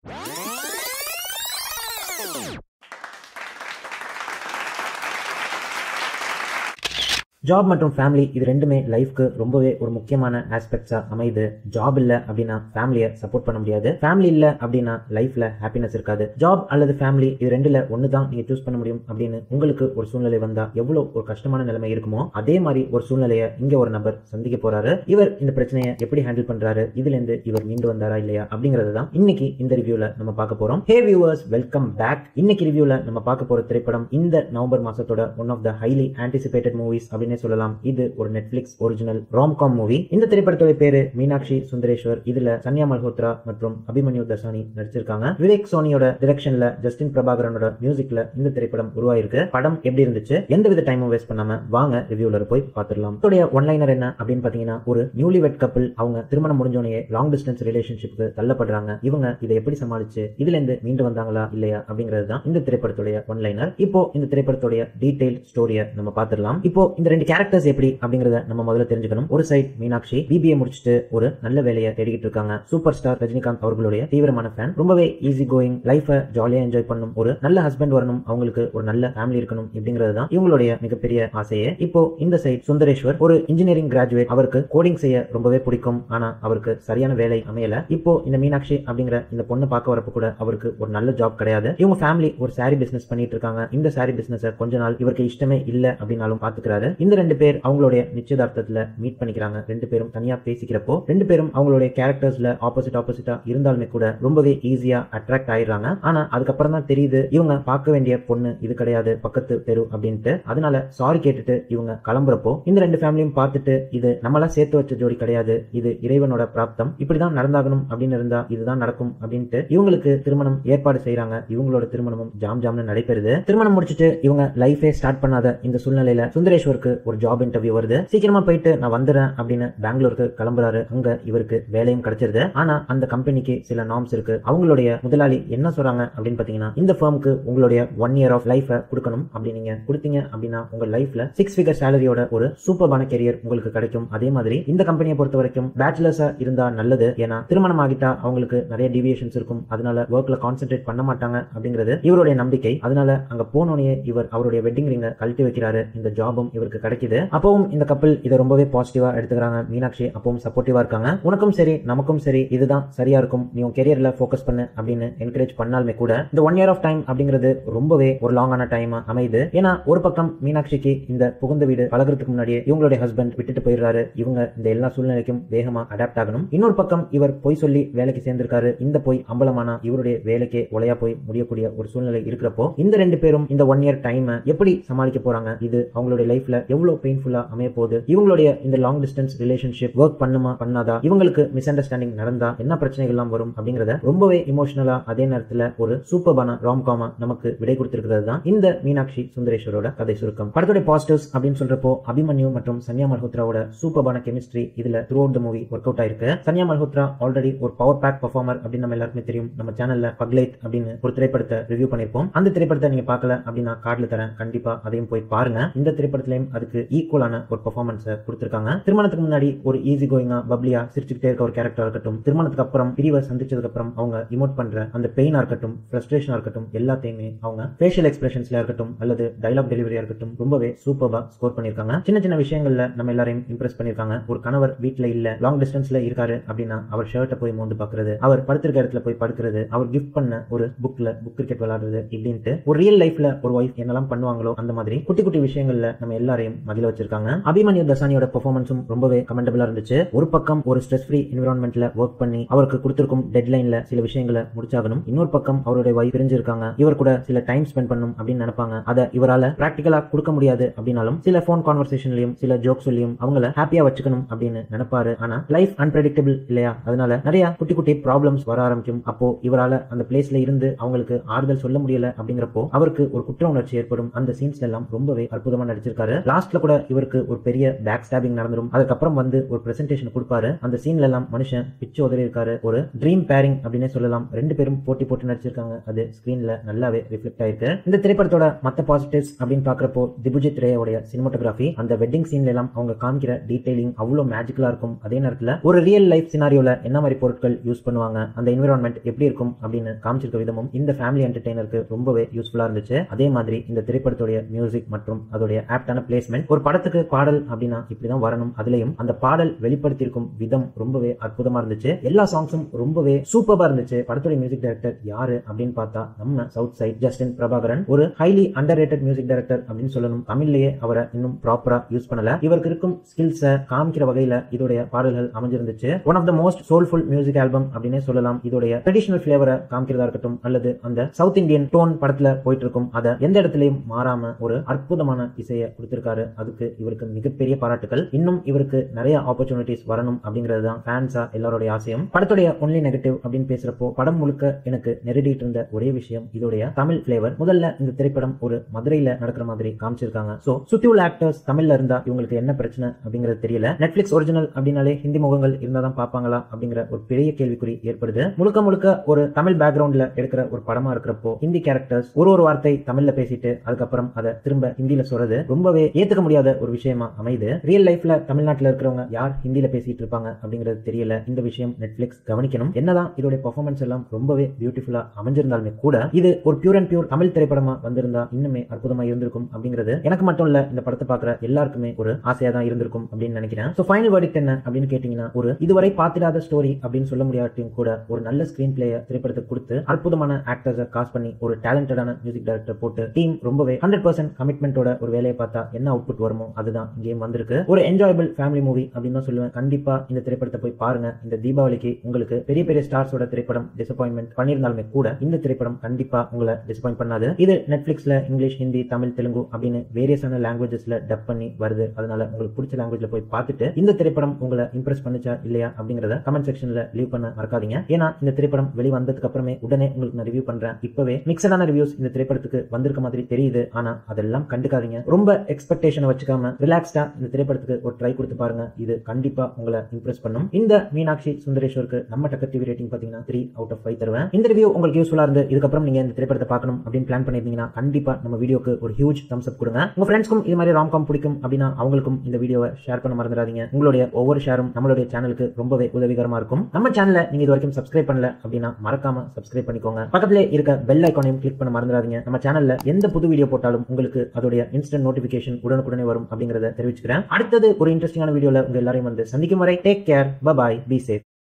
job மற்றும் family இது ரெண்டுமே லைஃப்க்கு ரொம்பவே ஒரு முக்கியமான ஆஸ்பெக்ட்ஸா அமையுது ஜாப் இல்ல அப்படின்னா ஃபேமிலியை சப்போர்ட் பண்ண முடியாது ஃபேமிலி இல்ல அப்படின்னா லைஃப்ல ஹாப்பினஸ் இருக்காது ஜாப் அல்லது ஃபேமிலி இது ரெண்டுல ஒன்று தான் நீங்க சூஸ் பண்ண முடியும் அப்படின்னு உங்களுக்கு ஒரு சூழ்நிலை வந்தா எவ்வளவு ஒரு கஷ்டமான நிலைமை இருக்குமோ அதே மாதிரி ஒரு சூழ்நிலையை இங்க ஒரு நபர் சந்திக்க போறாரு இவர் இந்த பிரச்சனையை எப்படி ஹேண்டில் பண்றாரு இதுல இருந்து இவர் மீண்டு வந்தாரா இல்லையா அப்படிங்கறது தான் இன்னைக்கு இந்த ரிவ்யூல நம்ம பார்க்க போறோம் ஹே வியூவர்ஸ் வெல்கம் பேக் இன்னைக்கு ரிவ்யூல நம்ம பார்க்க போற திரைப்படம் இந்த நவம்பர் மாசத்தோட one of the highly anticipated movies அப்படின்னே சொல்லலாம் இது ஒரு நெட்ஃபிளிக்ஸ் ஒரிஜினல் ராம்காம் மூவி இந்த திரைப்படத்தோட பேரு மீனாட்சி சுந்தரேஸ்வர் இதுல சன்யா மல்ஹோத்ரா மற்றும் அபிமன்யு தர்சானி நடிச்சிருக்காங்க விவேக் சோனியோட டிரெக்ஷன்ல ஜஸ்டின் பிரபாகரனோட மியூசிக்ல இந்த திரைப்படம் உருவாயிருக்கு படம் எப்படி இருந்துச்சு எந்த வித டைமும் வேஸ்ட் பண்ணாம வாங்க ரிவ்யூல போய் பார்த்துடலாம் இதோடைய ஒன்லைனர் என்ன அப்படின்னு பாத்தீங்கன்னா ஒரு நியூலி வெட் கப்பிள் அவங்க திருமணம் முடிஞ்சோடனே லாங் டிஸ்டன்ஸ் ரிலேஷன்ஷிப்க்கு தள்ளப்படுறாங்க இவங்க இதை எப்படி சமாளிச்சு இதுல இருந்து மீண்டு வந்தாங்களா இல்லையா அப்படிங்கிறது தான் இந்த திரைப்படத்துடைய ஒன்லைனர் இப்போ இந்த திரைப்படத்துடைய டீடைல் ஸ்டோரியை நம்ம பார்த்துடலாம் இப்போ இந்த ரெண்டு கேரக்டர்ஸ் எப்படி அப்படிங்கறத நம்ம முதல்ல தெரிஞ்சுக்கணும் ஒரு சைட் மீனாட்சி பிபிஏ முடிச்சுட்டு ஒரு நல்ல வேலையை தேடிக்கிட்டு இருக்காங்க சூப்பர் ஸ்டார் ரஜினிகாந்த் அவர்களுடைய தீவிரமான ஃபேன் ரொம்பவே ஈஸி கோயிங் லைஃபை ஜாலியா என்ஜாய் பண்ணும் ஒரு நல்ல ஹஸ்பண்ட் வரணும் அவங்களுக்கு ஒரு நல்ல ஃபேமிலி இருக்கணும் அப்படிங்கிறது தான் இவங்களுடைய மிகப்பெரிய ஆசையே இப்போ இந்த சைட் சுந்தரேஸ்வர் ஒரு இன்ஜினியரிங் கிராஜுவேட் அவருக்கு கோடிங் செய்ய ரொம்பவே பிடிக்கும் ஆனா அவருக்கு சரியான வேலை அமையல இப்போ இந்த மீனாட்சி அப்படிங்கிற இந்த பொண்ணை பார்க்க வரப்ப கூட அவருக்கு ஒரு நல்ல ஜாப் கிடையாது இவங்க ஃபேமிலி ஒரு சாரி பிசினஸ் பண்ணிட்டு இருக்காங்க இந்த சாரி பிசினஸ் கொஞ்ச நாள் இவருக்கு இஷ்டமே இல்ல அப்படின்னாலும் பாத்துக்கிறாரு இந்த ரெண்டு பேர் அவங்களுடைய நிச்சயதார்த்தத்துல மீட் பண்ணிக்கிறாங்க ரெண்டு பேரும் தனியா பேசிக்கிறப்போ ரெண்டு பேரும் அவங்களுடைய கேரக்டர்ஸ்ல ஆப்போசிட் ஆப்போசிட்டா இருந்தாலுமே கூட ரொம்பவே ஈஸியா அட்ராக்ட் ஆயிடுறாங்க ஆனா அதுக்கப்புறம் தான் தெரியுது இவங்க பார்க்க வேண்டிய பொண்ணு இது கிடையாது பக்கத்து தெரு அப்படின்ட்டு அதனால சாரி கேட்டுட்டு இவங்க கிளம்புறப்போ இந்த ரெண்டு ஃபேமிலியும் பார்த்துட்டு இது நம்மளா சேர்த்து வச்ச ஜோடி கிடையாது இது இறைவனோட பிராப்தம் இப்படிதான் நடந்தாகணும் அப்படின்னு இருந்தா இதுதான் நடக்கும் அப்படின்ட்டு இவங்களுக்கு திருமணம் ஏற்பாடு செய்யறாங்க இவங்களோட திருமணமும் ஜாம் ஜாம்னு நடைபெறுது திருமணம் முடிச்சுட்டு இவங்க லைஃபே ஸ்டார்ட் பண்ணாத இந்த சூழ்நிலையில சுந்தரேஸ்வருக்கு ஒரு ஜாப் இன்டர்வியூ வருது சீக்கிரமா போயிட்டு நான் வந்துடுறேன் அப்படின்னு பெங்களூருக்கு கிளம்புறாரு அங்க இவருக்கு வேலையும் கிடைச்சிருது ஆனா அந்த கம்பெனிக்கு சில நார்ம்ஸ் இருக்கு அவங்களுடைய முதலாளி என்ன சொல்றாங்க அப்படின்னு பாத்தீங்கன்னா இந்த ஃபர்முக்கு உங்களுடைய ஒன் இயர் ஆஃப் லைஃபை கொடுக்கணும் அப்படி நீங்க கொடுத்தீங்க அப்படின்னா உங்க லைஃப்ல சிக்ஸ் ஃபிகர் சேலரியோட ஒரு சூப்பர்பான கெரியர் உங்களுக்கு கிடைக்கும் அதே மாதிரி இந்த கம்பெனியை பொறுத்த வரைக்கும் பேச்சுலர்ஸா இருந்தா நல்லது ஏன்னா திருமணம் ஆகிட்டா அவங்களுக்கு நிறைய டிவியேஷன்ஸ் இருக்கும் அதனால ஒர்க்ல கான்சென்ட்ரேட் பண்ண மாட்டாங்க அப்படிங்கிறது இவருடைய நம்பிக்கை அதனால அங்க போனோடனே இவர் அவருடைய வெட்டிங் ரிங்க கழட்டி வைக்கிறாரு இந்த ஜாபும் இவருக்கு கிடைக்குது அப்பவும் இந்த கப்பல் இதை ரொம்பவே பாசிட்டிவா எடுத்துக்கிறாங்க மீனாட்சி அப்பவும் சப்போர்ட்டிவா இருக்காங்க உனக்கும் சரி நமக்கும் சரி இதுதான் சரியா இருக்கும் நீ உன் கெரியர்ல ஃபோக்கஸ் பண்ணு அப்படின்னு என்கரேஜ் பண்ணாலுமே கூட இந்த ஒன் இயர் ஆஃப் டைம் அப்படிங்கிறது ரொம்பவே ஒரு லாங்கான டைம் அமையுது ஏன்னா ஒரு பக்கம் மீனாட்சிக்கு இந்த புகுந்த வீடு பழகிறதுக்கு முன்னாடியே இவங்களுடைய ஹஸ்பண்ட் விட்டுட்டு போயிடுறாரு இவங்க இந்த எல்லா சூழ்நிலைக்கும் வேகமா அடாப்ட் ஆகணும் இன்னொரு பக்கம் இவர் பொய் சொல்லி வேலைக்கு சேர்ந்திருக்காரு இந்த பொய் அம்பலமானா இவருடைய வேலைக்கே ஒலையா போய் முடியக்கூடிய ஒரு சூழ்நிலை இருக்கிறப்போ இந்த ரெண்டு பேரும் இந்த ஒன் இயர் டைம் எப்படி சமாளிக்க போறாங்க இது அவங்களுடைய லைஃப்ல எவ்வளவு பெயின்ஃபுல்லா அமைய போகுது இவங்களுடைய இந்த லாங் டிஸ்டன்ஸ் ரிலேஷன்ஷிப் ஒர்க் பண்ணுமா பண்ணாதா இவங்களுக்கு மிஸ் அண்டர்ஸ்டாண்டிங் நடந்தா என்ன பிரச்சனைகள்லாம் வரும் அப்படிங்கறத ரொம்பவே இமோஷனலா அதே நேரத்துல ஒரு சூப்பர்பான ராம்காமா நமக்கு விடை கொடுத்திருக்கிறது தான் இந்த மீனாட்சி சுந்தரேஸ்வரோட கதை சுருக்கம் படத்துடைய பாசிட்டிவ்ஸ் அப்படின்னு சொல்றப்போ அபிமன்யு மற்றும் சன்யா மல்ஹோத்ராவோட சூப்பர்பான கெமிஸ்ட்ரி இதுல throughout the movie work out ஆயிருக்கு சன்யா மல்ஹோத்ரா ஆல்ரெடி ஒரு பவர் பேக் பர்ஃபார்மர் அப்படின்னு நம்ம எல்லாருக்குமே தெரியும் நம்ம சேனல்ல பக்லைட் அப்படின்னு ஒரு திரைப்படத்தை ரிவ்யூ பண்ணிருப்போம் அந்த திரைப்படத்தை நீங்க பார்க்கல அப்படின்னா கார்டுல தரேன் கண்டிப்பா அதையும் போய் பாருங்க இந்த திரைப்படத்திலையும் அதுக்கு ஈக்குவலான ஒரு பர்ஃபார்மன்ஸை கொடுத்திருக்காங்க திருமணத்துக்கு முன்னாடி ஒரு ஈஸி கோயிங்கா பப்ளியா சிரிச்சுக்கிட்டே இருக்க ஒரு கேரக்டர் இருக்கட்டும் திருமணத்துக்கு அப்புறம் பிரிவை சந்திச்சதுக்கு அப்புறம் அவங்க இமோட் பண்ற அந்த பெயினா இருக்கட்டும் ஃப்ரஸ்ட்ரேஷனா இருக்கட்டும் எல்லாத்தையுமே அவங்க ஃபேஷியல் எக்ஸ்பிரஷன்ஸ்ல இருக்கட்டும் அல்லது டைலாக் டெலிவரியா இருக்கட்டும் ரொம்பவே சூப்பர்பா ஸ்கோர் பண்ணிருக்காங்க சின்ன சின்ன விஷயங்கள்ல நம்ம எல்லாரையும் இம்ப்ரெஸ் பண்ணிருக்காங்க ஒரு கணவர் வீட்ல இல்ல லாங் டிஸ்டன்ஸ்ல இருக்காரு அப்படின்னா அவர் ஷர்ட்டை போய் மோந்து பாக்குறது அவர் படுத்திருக்க இடத்துல போய் படுக்கிறது அவர் கிஃப்ட் பண்ண ஒரு புக்ல புக் கிரிக்கெட் விளையாடுறது இப்படின்ட்டு ஒரு ரியல் லைஃப்ல ஒரு ஒய்ஃப் என்னெல்லாம் பண்ணுவாங்களோ அந்த மாதிரி குட்டி குட்டி விஷயங்கள்ல நம்ம எல்லாரையும் மகிழ வச்சிருக்காங்க அபிமன்யு தசானியோட பெர்ஃபார்மன்ஸும் ரொம்பவே கமெண்டபிளா இருந்துச்சு ஒரு பக்கம் ஒரு ஸ்ட்ரெஸ் ஃப்ரீ என்விரான்மெண்ட்ல ஒர்க் பண்ணி அவருக்கு கொடுத்திருக்கும் டெட்லைன்ல சில விஷயங்களை முடிச்சாகணும் இன்னொரு பக்கம் அவருடைய வைஃப் பிரிஞ்சிருக்காங்க இவர் கூட சில டைம் ஸ்பெண்ட் பண்ணும் அப்படின்னு நினைப்பாங்க அதை இவரால பிராக்டிகலா கொடுக்க முடியாது அப்படின்னாலும் சில போன் கான்வர்சேஷன்லயும் சில ஜோக்ஸ்லயும் அவங்கள ஹாப்பியா வச்சுக்கணும் அப்படின்னு நினைப்பாரு ஆனா லைஃப் அன்பிரடிக்டபிள் இல்லையா அதனால நிறைய குட்டி குட்டி ப்ராப்ளம்ஸ் வர ஆரம்பிக்கும் அப்போ இவரால அந்த பிளேஸ்ல இருந்து அவங்களுக்கு ஆறுதல் சொல்ல முடியல அப்படிங்கிறப்போ அவருக்கு ஒரு குற்ற உணர்ச்சி ஏற்படும் அந்த சீன்ஸ்ல எல்லாம் ரொம்பவே அற்புதமா நடிச்சிருக்காரு லாஸ்ட் லாஸ்ட்ல கூட இவருக்கு ஒரு பெரிய பேக் ஸ்டாபிங் நடந்துரும் அதுக்கப்புறம் வந்து ஒரு பிரசன்டேஷன் கொடுப்பாரு அந்த சீன்ல எல்லாம் மனுஷன் பிச்சு உதறி இருக்காரு ஒரு ட்ரீம் பேரிங் அப்படின்னே சொல்லலாம் ரெண்டு பேரும் போட்டி போட்டு நடிச்சிருக்காங்க அது ஸ்கிரீன்ல நல்லாவே ரிஃப்ளெக்ட் ஆயிருக்கு இந்த திரைப்படத்தோட மத்த பாசிட்டிவ்ஸ் அப்படின்னு பாக்குறப்போ திபுஜித் ரேயோட சினிமோட்டோகிராஃபி அந்த வெட்டிங் சீன்ல எல்லாம் அவங்க காமிக்கிற டீடைலிங் அவ்வளவு மேஜிக்கலா இருக்கும் அதே நேரத்துல ஒரு ரியல் லைஃப் சினாரியோல என்ன மாதிரி பொருட்கள் யூஸ் பண்ணுவாங்க அந்த என்விரான்மெண்ட் எப்படி இருக்கும் அப்படின்னு காமிச்சிருக்க விதமும் இந்த ஃபேமிலி என்டர்டைனருக்கு ரொம்பவே யூஸ்ஃபுல்லா இருந்துச்சு அதே மாதிரி இந்த திரைப்படத்துடைய மியூசிக் மற்றும் அதோடைய ஆப்டான பிளேஸ்மெண்ட் ஒரு படத்துக்கு பாடல் அப்படின்னா இப்படிதான் வரணும் அதுலயும் அந்த பாடல் வெளிப்படுத்தியிருக்கும் விதம் ரொம்பவே அற்புதமா இருந்துச்சு எல்லா சாங்ஸும் ரொம்பவே சூப்பரா இருந்துச்சு படத்துடைய மியூசிக் டைரக்டர் யாரு அப்படின்னு பார்த்தா நம்ம சவுத் சைட் ஜஸ்டின் பிரபாகரன் ஒரு highly underrated music director அப்படின்னு சொல்லணும் தமிழ்லயே அவரை இன்னும் ப்ராப்பரா யூஸ் பண்ணல இவருக்கு இருக்கும் ஸ்கில்ஸை காமிக்கிற வகையில இதோடைய பாடல்கள் அமைஞ்சிருந்துச்சு one of the most soulful music album அப்படின்னே சொல்லலாம் இதோடைய ட்ரெடிஷனல் ஃபிளேவரை காமிக்கிறதா இருக்கட்டும் அல்லது அந்த சவுத் இந்தியன் டோன் படத்துல போயிட்டு இருக்கும் அதை எந்த இடத்துலயும் மாறாம ஒரு அற்புதமான இசையை கொடுத்திருக்காரு அதுக்கு இவருக்கு மிகப்பெரிய பாராட்டுகள் இன்னும் இவருக்கு நிறைய ஆப்பர்ச்சுனிட்டிஸ் வரணும் அப்படிங்கிறது தான் ஃபேன்ஸா எல்லாருடைய ஆசையும் படத்துடைய ஒன்லி நெகட்டிவ் அப்படின்னு பேசுறப்போ படம் முழுக்க எனக்கு நெருடிட்டு இருந்த ஒரே விஷயம் இதோடைய தமிழ் ஃபிளேவர் முதல்ல இந்த திரைப்படம் ஒரு மதுரையில நடக்கிற மாதிரி காமிச்சிருக்காங்க சோ சுத்தி உள்ள ஆக்டர்ஸ் தமிழ்ல இருந்தா இவங்களுக்கு என்ன பிரச்சனை அப்படிங்கிறது தெரியல நெட்ஃபிளிக்ஸ் ஒரிஜினல் அப்படின்னாலே ஹிந்தி முகங்கள் இருந்தா தான் பாப்பாங்களா அப்படிங்கிற ஒரு பெரிய கேள்விக்குறி ஏற்படுது முழுக்க முழுக்க ஒரு தமிழ் பேக்ரவுண்ட்ல எடுக்கிற ஒரு படமா இருக்கிறப்போ ஹிந்தி கேரக்டர்ஸ் ஒரு ஒரு வார்த்தை தமிழ்ல பேசிட்டு அதுக்கப்புறம் அதை திரும்ப ஹிந்தியில சொல்றது ரொம்பவே ஏத்துக்க முடியாத ஒரு விஷயமா அமைது ரியல் லைஃப்ல தமிழ்நாட்டுல இருக்கிறவங்க யார் ஹிந்தியில பேசிட்டு இருப்பாங்க அப்படிங்கிறது தெரியல இந்த விஷயம் நெட்ஃபிளிக்ஸ் கவனிக்கணும் என்னதான் இதோட பெர்ஃபார்மன்ஸ் எல்லாம் ரொம்பவே பியூட்டிஃபுல்லா அமைஞ்சிருந்தாலுமே கூட இது ஒரு பியூர் அண்ட் பியூர் தமிழ் திரைப்படமா வந்திருந்தா இன்னுமே அற்புதமா இருந்திருக்கும் அப்படிங்கிறது எனக்கு மட்டும் இல்ல இந்த படத்தை பாக்குற எல்லாருக்குமே ஒரு ஆசையா தான் இருந்திருக்கும் அப்படின்னு நினைக்கிறேன் சோ ஃபைனல் verdict என்ன அப்படின்னு கேட்டீங்கன்னா ஒரு இதுவரை பார்த்திராத ஸ்டோரி அப்படின்னு சொல்ல முடியாட்டியும் கூட ஒரு நல்ல ஸ்கிரீன் பிளேய திரைப்படத்தை கொடுத்து அற்புதமான ஆக்டர்ஸை காஸ்ட் பண்ணி ஒரு டேலண்டடான மியூசிக் டைரக்டர் போட்டு டீம் ரொம்பவே ஹண்ட்ரட் பர்சன்ட் கமிட்மெண்டோட ஒரு வேலையை பார்த்தா என்ன அவுட்புட் வருமோ அதுதான் இங்கேயும் வந்திருக்கு ஒரு என்ஜாயபிள் ஃபேமிலி மூவி அப்படின்னு தான் சொல்லுவேன் கண்டிப்பா இந்த திரைப்படத்தை போய் பாருங்க இந்த தீபாவளிக்கு உங்களுக்கு பெரிய பெரிய ஸ்டார்ஸோட திரைப்படம் டிசப்பாயின்மெண்ட் பண்ணியிருந்தாலுமே கூட இந்த திரைப்படம் கண்டிப்பா உங்களை டிசப்பாயின்ட் பண்ணாது இது நெட்ஃபிளிக்ஸ்ல இங்கிலீஷ் ஹிந்தி தமிழ் தெலுங்கு அப்படின்னு வேரியஸான லாங்குவேஜஸ்ல டப் பண்ணி வருது அதனால உங்களுக்கு பிடிச்ச லாங்குவேஜ்ல போய் பார்த்துட்டு இந்த திரைப்படம் உங்களை இம்ப்ரெஸ் பண்ணுச்சா இல்லையா அப்படிங்கறத கமெண்ட் செக்ஷன்ல லீவ் பண்ண மறக்காதீங்க ஏன்னா இந்த திரைப்படம் வெளிவந்ததுக்கு அப்புறமே உடனே உங்களுக்கு நான் ரிவ்யூ பண்றேன் இப்பவே மிக்சடான ரிவ்யூஸ் இந்த திரைப்படத்துக்கு வந்திருக்க மாதிரி தெரியுது ஆனா அதெல்லாம் கண்டுக்காதீங்க ரொம்ப எக்ஸ்பெக்டேஷன் வச்சுக்காம ரிலாக்ஸ்டா இந்த திரைப்படத்துக்கு ஒரு ட்ரை கொடுத்து பாருங்க இது கண்டிப்பா உங்களை இம்ப்ரெஸ் பண்ணும் இந்த மீனாட்சி சுந்தரேஸ்வருக்கு நம்ம டக்கர் டிவி ரேட்டிங் பாத்தீங்கன்னா த்ரீ அவுட் ஆஃப் ஃபைவ் தருவேன் இந்த ரிவ்யூ உங்களுக்கு யூஸ்ஃபுல்லா இருந்து இதுக்கப்புறம் நீங்க இந்த திரைப்படத்தை பார்க்கணும் அப்படின்னு பிளான் பண்ணிருந்தீங்கன்னா கண்டிப்பா நம்ம வீடியோக்கு ஒரு ஹியூஜ் தம்ஸ் அப் கொடுங்க உங்க ஃப்ரெண்ட்ஸ்க்கும் இது மாதிரி ராம்காம் பிடிக்கும் அப்படின்னா அவங்களுக்கும் இந்த வீடியோவை ஷேர் பண்ண மறந்துடாதீங்க உங்களுடைய ஒவ்வொரு ஷேரும் நம்மளுடைய சேனலுக்கு ரொம்பவே உதவிகரமா இருக்கும் நம்ம சேனலை நீங்க இது வரைக்கும் சப்ஸ்கிரைப் பண்ணல அப்படின்னா மறக்காம சப்ஸ்கிரைப் பண்ணிக்கோங்க பக்கத்திலே இருக்க பெல் ஐக்கானையும் கிளிக் பண்ண மறந்துடாதீங்க நம்ம சேனல்ல எந்த புது வீடியோ போட்டாலும் உங்களுக்கு அதோடைய இன்ஸ்டன்ட் நோட்டிபிகேஷன் உடனுக்குடனே வரும் அப்படிங்கறத தெரிவிச்சுக்கிறேன் அடுத்தது ஒரு இன்ட்ரெஸ்டிங்கான வீடியோல உங்க எல்லாரையும் வந்து சந்திக்கும் வரை take care bye bye be safe